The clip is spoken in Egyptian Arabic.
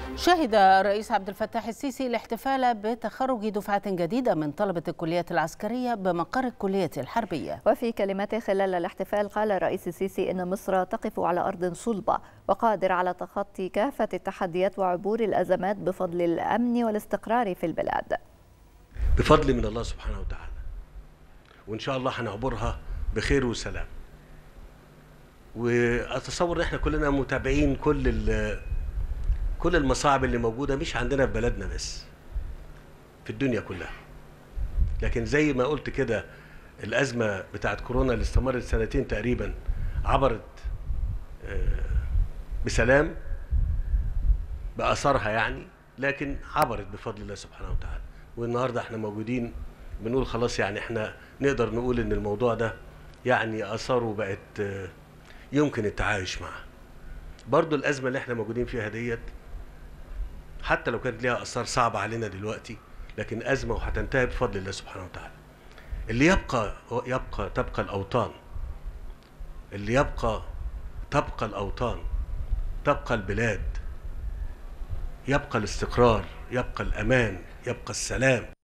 شهد الرئيس عبد الفتاح السيسي الاحتفال بتخرج دفعة جديدة من طلبة الكليات العسكرية بمقر الكلية الحربية وفي كلمته خلال الاحتفال قال الرئيس السيسي إن مصر تقف على أرض صلبة وقادر على تخطي كافة التحديات وعبور الأزمات بفضل الأمن والاستقرار في البلاد بفضل من الله سبحانه وتعالى وإن شاء الله هنعبرها بخير وسلام واتصور ان احنا كلنا متابعين كل كل المصاعب اللي موجوده مش عندنا في بلدنا بس في الدنيا كلها لكن زي ما قلت كده الازمه بتاعت كورونا اللي استمرت سنتين تقريبا عبرت بسلام باثارها يعني لكن عبرت بفضل الله سبحانه وتعالى والنهارده احنا موجودين بنقول خلاص يعني احنا نقدر نقول ان الموضوع ده يعني اثاره بقت يمكن التعايش معها برضو الأزمة اللي احنا موجودين فيها ديت حتى لو كانت ليها أثار صعبة علينا دلوقتي لكن أزمة وهتنتهي بفضل الله سبحانه وتعالى اللي يبقى يبقى تبقى الأوطان اللي يبقى تبقى الأوطان تبقى البلاد يبقى الاستقرار يبقى الأمان يبقى السلام